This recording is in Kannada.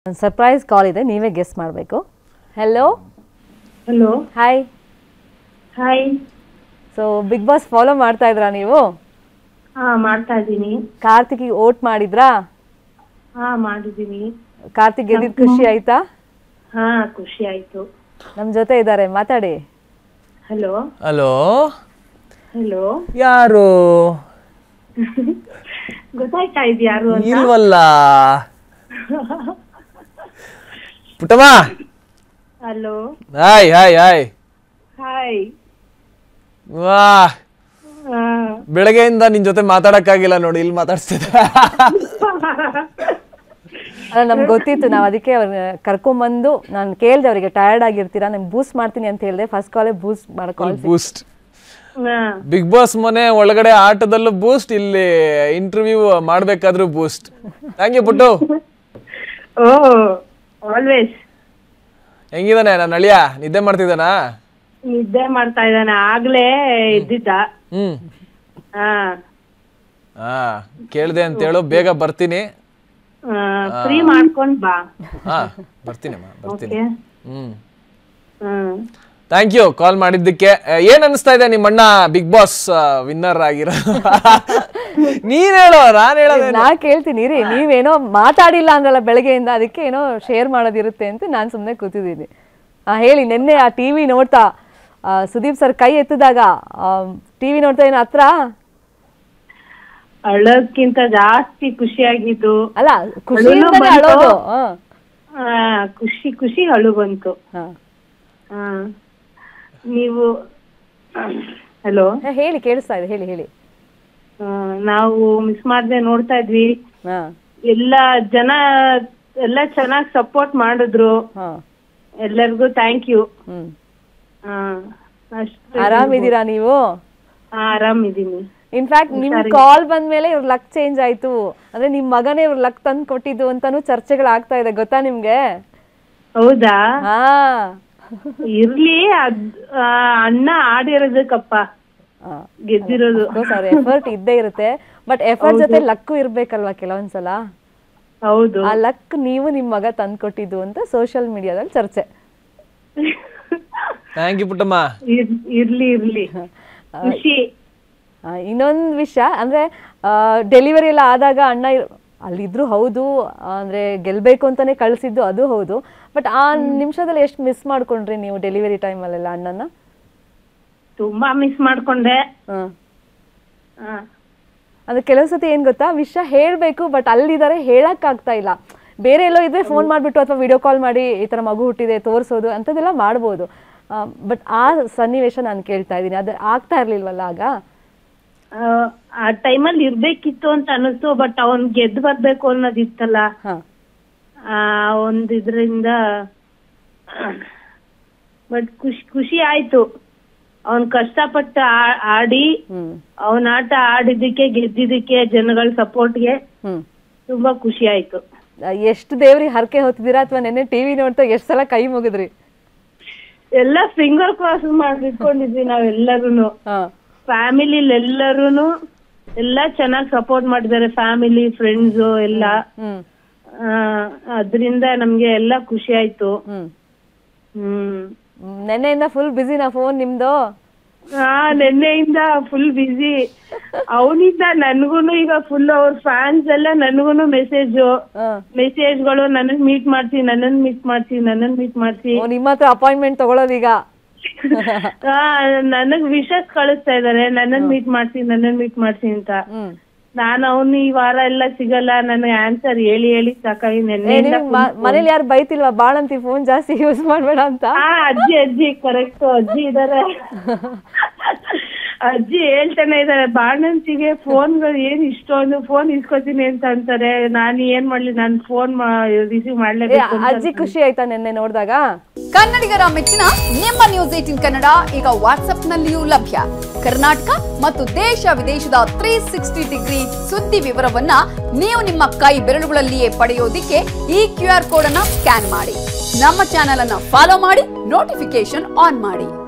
ಒಂದು ಸರ್ಪ್ರೈಸ್ ಕಾಲ್ ಇದೆ ನೀವೇ ಗೆಸ್ ಮಾಡಬೇಕು hello hello hi hi so big boss follow ಮಾಡ್ತಾ ಇದ್ರಾ ನೀವು ಹಾ ಮಾಡ್ತಾ ಇದ್ದೀನಿ ಕಾರ್ತಿಕಿಗೆ ಓಟ್ ಮಾಡಿದ್ರಾ ಹಾ ಮಾಡಿದ್ದೀನಿ ಕಾರ್ತಿಕ್ ಗೆದ್ದಿದ್ ಖುಷಿ ಆಯ್ತಾ ಹಾ ಖುಷಿ ಆಯ್ತು ನಮ್ಮ ಜೊತೆ ಇದ್ದಾರೆ ಮಾತಾಡಿ ಹಲೋ ಹಲೋ ಹಲೋ ಯಾರು ಗೊತ್ತಾಯ್ತಾ ಇದು ಯಾರು ಅಂತ ಇಲ್ವಲ್ಲ Puttamma hello hi hi hi hi ವಾ ಬೆಳಗ್ಗೆಯಿಂದ ನಿನ್ ಜೊತೆ ಮಾತಾಡಕ್ಕಾಗಿಲ್ಲ ನೋಡಿ ಇಲ್ಲಿ ಮಾತಾಡ್ಸ್ತಿದ್ದೆ ಅಲ್ಲ ನಮ್ಗೆ ಗೊತ್ತಿತ್ತು ನಾವು ಅದಕ್ಕೆ ಅವ್ರನ್ನ ಕರ್ಕೊಂಬಂದು ನಾನು ಕೇಳಿದೆ ಅವರಿಗೆ ಟಯರ್ಡ್ ಆಗಿರ್ತೀರಾ ನಾನು ಬೂಸ್ಟ್ ಮಾಡ್ತೀನಿ ಅಂತ ಹೇಳಿದೆ ಫಸ್ಟ್ ಕಾಲೇ ಬೂಸ್ಟ್ ಮಾಡ್ಕೊಂಡು ಬೂಸ್ಟ್ ಬಿಗ್ ಬಾಸ್ ಮನೆ ಒಳಗಡೆ ಆಟದಲ್ಲೂ ಬೂಸ್ಟ್ ಇಲ್ಲಿ ಇಂಟರ್ವ್ಯೂ ಮಾಡ್ಬೇಕಾದ್ರೂ boost thank you Puttu oh always ಹೆಂಗಿದಾನೆ ನನ್ನ ಅಳಿಯ ನಿದ್ದೆ ಮಾಡ್ತಿದ್ದಾನಾ ನಿದ್ದೆ ಮಾಡ್ತಾ ಇದ್ದಾನೆ ಆಗ್ಲೇ ಎದ್ದಿದ್ದ ಹ್ಮ್ ಹಾ ಹಾ ಕೇಳ್ದೆ ಅಂತ ಹೇಳು ಬೇಗ ಬರ್ತೀನಿ ಫ್ರೀ ಮಾಡ್ಕೊಂಡ್ ಬಾ ಹಾ ಬರ್ತೀನಮ್ಮ ಬರ್ತೀನಿ okay hmm hmm thank you call ಮಾಡಿದ್ದಕ್ಕೆ ಆ, ಏನ್ ಅನಿಸ್ತಾ ಇದೆ ನಿಮ್ಮಣ್ಣ ಬಿಗ್ ಬಾಸ್ ವಿನ್ನರ್ ಆಗಿರೋ ನೀನ್ ಹೇಳೋ ನಾನ್ ಹೇಳೋದೇ ನಾ ಕೇಳ್ತೀನಿ ರೀ ನೀವೇನೋ ಮಾತಾಡಿಲ್ಲ ಅಂದ್ರಲ್ಲ ಬೆಳಗ್ಗೆಯಿಂದ ಅದಕ್ಕೆ ಏನೋ ಶೇರ್ ಮಾಡೋದಿರುತ್ತೆ ಅಂತ ನಾನು ಸುಮ್ಮನೆ ಕೂತಿದ್ದೀನಿ ಆ ಹೇಳಿ ನಿನ್ನೆ ಆ ಟಿ ವಿ ನೋಡ್ತಾ ಆ, ಸುದೀಪ್ ಸರ್ ಕೈ ಎತ್ತಿದಾಗ ಟಿ ವಿ ನೋಡ್ತಾ ಏನೋ ಹತ್ರ ಅಳೋದ್ಕಿಂತ ಜಾಸ್ತಿ ಖುಷಿಯಾಗಿದ್ದು ಅಲ್ಲ ಖುಷಿಯಿಂದನೇ ಬಂತು. ಅಳೋದು ಹಾ ಆ, ಖುಷಿ ಖುಷಿ ಅಳು ಬಂತು ಹಾ. ಆ, ನೀವು ಹಲೋ ಹಾ, ಹೇಳಿ ಕೇಳಿಸ್ತಾ ಇದೆ ಹೇಳಿ ಹೇಳಿ ನಾವು ಮಿಸ್ ಮಾಡದೆ ನೋಡ್ತಾ ಇದ್ವಿ ಹಾ ಎಲ್ಲ ಜನ ಎಲ್ಲ ಚೆನ್ನಾಗಿ ಸಪೋರ್ಟ್ ಮಾಡಿದ್ರು ಹಾ ಎಲ್ಲರಿಗೂ ಥ್ಯಾಂಕ್ ಯು ಹ್ಮ್ ಅಷ್ಟು ಆರಾಮಿದ್ದೀರಾ ನೀವು ಆರಾಮಿದ್ದೀನಿ ಇನ್ಫ್ಯಾಕ್ಟ್ ನಿಮ್ ಕಾಲ್ ಬಂದ್ಮೇಲೆ ಇವ್ರ ಲಕ್ ಚೇಂಜ್ ಆಯ್ತು ಅಂದ್ರೆ ನಿಮ್ ಮಗನೇ ಇವ್ರ ಲಕ್ ತಂದು ಕೊಟ್ಟಿದ್ದು ಅಂತಾನು ಚರ್ಚೆಗಳಾಗ್ತಾ ಇದೆ ಗೊತ್ತಾ ನಿಮ್ಗೆ ಹೌದಾ ಹಾ ಇರ್ಲಿ ಅದ್ ಆ, ಅಣ್ಣ ಆಡಿರೋದಕ್ಕಪ್ಪ ಗೆದ್ದಿರೋದು ಅವ್ರ ಎಫರ್ಟ್ ಇದ್ದೇ ಇರುತ್ತೆ ಬಟ್ ಎಫರ್ಟ್ ಜೊತೆ ಲಕ್ಕು ಇರ್ಬೇಕಲ್ವಾ ಕೆಲವೊಂದ್ಸಲ ಹೌದು ಆ ಲಕ್ ನೀವು ನಿಮ್ ಮಗ ತಂದ್ಕೊಟ್ಟಿದ್ದು ಅಂತ ಸೋಷಿಯಲ್ ಮೀಡಿಯಾದಲ್ಲಿ ಚರ್ಚೆ ಥ್ಯಾಂಕ್ ಯು ಪುಟ್ಟಮ್ಮ ಇರ್- ಇರ್ಲಿ ಇರ್ಲಿ ಖುಷಿ ಆ, ಇನ್ನೊಂದ್ ವಿಷಯ ಅಂದ್ರೆ ಡೆಲಿವರಿ ಎಲ್ಲ ಆದಾಗ ಅಣ್ಣ ಇರ್- ಅಲ್ಲಿದ್ರು ಹೌದು ಅಂದ್ರೆ ಗೆಲ್ಬೇಕು ಅಂತಾನೆ ಕಳ್ಸಿದ್ದು ಅದು ಹೌದು ಬಟ್ ಆ ನಿಮಿಷದಲ್ಲಿ ಎಷ್ಟು ಮಿಸ್ ಮಾಡ್ಕೊಂಡ್ರಿ ನೀವು ಡೆಲಿವರಿ ಟೈಮಲ್ಲೆಲ್ಲ ಅಣ್ಣನ ತುಂಬಾ ಮಿಸ್ ಮಾಡ್ಕೊಂಡೆ ಹ್ಮ್ ಆ, ಅಂದ್ರೆ ಕೆಲವು ಸತಿ ಏನ್ ಗೊತ್ತಾ ವಿಷಯ ಹೇಳ್ಬೇಕು ಬಟ್ ಅಲ್ಲಿದ್ದಾರೆ ಹೇಳಕ್ ಆಗ್ತಾ ಇಲ್ಲ ಬೇರೆ ಎಲ್ಲೋ ಇದ್ರೆ ಫೋನ್ ಮಾಡ್ಬಿಟ್ಟು ಅಥವಾ ವಿಡಿಯೋ ಕಾಲ್ ಮಾಡಿ ಈ ತರ ಮಗು ಹುಟ್ಟಿದೆ ತೋರಿಸೋದು ಅಂಥದ್ದೆಲ್ಲ ಮಾಡ್ಬೋದು ಬಟ್ ಆ ಸನ್ನಿವೇಶ ನಾನು ಕೇಳ್ತಾ ಇದ್ದೀನಿ ಅದು ಆಗ್ತಾ ಇರ್ಲಿಲ್ವಲ್ಲ ಆಗ ಆ, ಆ ಟೈಮಲ್ಲಿ ಇರ್ಬೇಕಿತ್ತು ಅಂತ ಅನಿಸ್ತು ಬಟ್ ಅವನ್ ಗೆದ್ದು ಬರ್ಬೇಕು ಅನ್ನೋದಿತ್ತಲ್ಲ ಹಾ ಆ ಒಂದ್ ಇದ್ರಿಂದ ಬಟ್ ಖುಷಿ ಖುಷಿ ಆಯ್ತು ಅವನ್ ಕಷ್ಟಪಟ್ಟು ಆ- ಆಡಿ ಹ್ಮ್ ಅವನ ಆಟ ಆಡಿದ್ದಕ್ಕೆ ಗೆದ್ದಿದ್ದಕ್ಕೆ ಜನಗಳ ಸಪೋರ್ಟ್ಗೆ ಹ್ಮ್ ತುಂಬಾ ಖುಷಿ ಆಯ್ತು ಎಷ್ಟು ದೇವ್ರಿಗೆ ಹರಕೆ ಹೊತ್ತಿದ್ದೀರಾ ಅಥವಾ ನೆನ್ನೆ ಟಿವಿ ನೋಡ್ತಾ ಎಷ್ಟು ಸಲ ಕೈ ಮುಗಿದ್ರಿ ಎಲ್ಲ ಫಿಂಗರ್ ಕ್ರಾಸ್ ಮಾಡ್ಬಿಟ್ಕೊಂಡಿದ್ವಿ ನಾವೆಲ್ಲರೂ ಹಾ ಫ್ಯಾಮಿಲಿ ಎಲ್ಲರೂನು ಎಲ್ಲ ಚೆನ್ನಾಗಿ ಸಪೋರ್ಟ್ ಮಾಡಿದ್ದಾರೆ ಫ್ಯಾಮಿಲಿ ಫ್ರೆಂಡ್ಸ್ ಎಲ್ಲ ಹ್ಮ್ ಆ, ಅದ್ರಿಂದ ನಮ್ಗೆ ಎಲ್ಲ ಖುಷಿ ಆಯ್ತು ಹ್ಮ್ ಹ್ಮ್ ಹ್ಮ್. ನೆನ್ನೆಯಿಂದ ಫುಲ್ ಬಿಸಿನಾ ಫೋನ್ ನಿಮ್ದು ಹಾ ನಿನ್ನೆಯಿಂದ ಫುಲ್ ಬಿಸಿ ಅವನಿಂದ ನನ್ಗೂನು ಈಗ ಫುಲ್ ಅವ್ರ ಫ್ಯಾನ್ಸ್ ಎಲ್ಲ ನನ್ಗೂನು ಮೆಸೇಜ್ ಹಾ ಮೆಸೇಜ್ಗಳು ನನ್ನನ್ ಮೀಟ್ ಮಾಡ್ಸಿ ನನ್ನನ್ ಮೀಟ್ ಮಾಡ್ಸಿ ನನ್ನನ್ ಮೀಟ್ ಮಾಡ್ಸಿ ಓ, ನಿಮ್ಮ ಹತ್ರ ಅಪಾಯಿಂಟ್ಮೆಂಟ್ ತಗೊಳ್ಳೋದೀಗ ಆ, ನನಗ್ ವಿಶಸ್ ಕಳಿಸ್ತಾ ಇದಾರೆ ನನ್ನನ್ ಮೀಟ್ ಮಾಡ್ಸಿ ನನ್ನನ್ ಮೀಟ್ ಮಾಡ್ಸಿ ಅಂತ ಹ್ಮ್ ನಾನು ಅವನು ಈ ವಾರ ಎಲ್ಲ ಸಿಗಲ್ಲ ನನಗೆ ಆನ್ಸರ್ ಹೇಳಿ ಹೇಳಿ ಸಾಕಾಗಿ ಏ, ನೆನ್ನೆಯಿಂದ ನಿಮ್ಗ್ ಮ- ಮನೇಲಿ ಯಾರು ಬೈತಿಲ್ವಾ ಬಾಳಂತಿ ಫೋನ್ ಜಾಸ್ತಿ ಯೂಸ್ ಮಾಡ್ಬೇಡ ಅಂತ ಹಾ ಅಜ್ಜಿ ಅಜ್ಜಿ ಕರೆಕ್ಟ್ ಅಜ್ಜಿ ಇದಾರೆ ಅಜ್ಜಿ ಹೇಳ್ತಾನೆ ಇದಾರೆ ಬಾಣಂತಿಗೆ ಫೋನ್ಗಳು ಏನ್ ಇಷ್ಟೊಂದು ಫೋನ್ ಇಸ್ಕೊತೀನಿ ಅಂತ ಅಂತಾರೆ ನಾನು ಏನ್ ಮಾಡ್ಲಿ ನಾನ್ ಫೋನ್ ರಿಸೀವ್ ಏ, ಮಾಡ್ಲೇಬೇಕು ಅಂತ ಅಜ್ಜಿ ಖುಷಿ ಆಯ್ತಾ ನಿನ್ನೆ ನೋಡಿದಾಗ ಕನ್ನಡಿಗರ ಮೆಚ್ಚಿನ ನಿಮ್ಮ ನ್ಯೂಸ್ ಏಟಿನ್ ಕನ್ನಡ ಈಗ ವಾಟ್ಸ್ಆಪ್ನಲ್ಲಿಯೂ ಲಭ್ಯ ಕರ್ನಾಟಕ ಮತ್ತು ದೇಶ ವಿದೇಶದ ತ್ರೀ ಸಿಕ್ಸ್ಟಿ ಡಿಗ್ರಿ ಸುದ್ದಿ ವಿವರವನ್ನ ನೀವು ನಿಮ್ಮ ಕೈ ಬೆರಳುಗಳಲ್ಲಿಯೇ ಪಡೆಯೋದಿಕ್ಕೆ ಈ ಕ್ಯೂ ಆರ್ ಕೋಡ್ ಅನ್ನ ಸ್ಕ್ಯಾನ್ ಮಾಡಿ ನಮ್ಮ ಚಾನೆಲ್ ಅನ್ನ ಫಾಲೋ ಮಾಡಿ ನೋಟಿಫಿಕೇಶನ್ ಆನ್ ಮಾಡಿ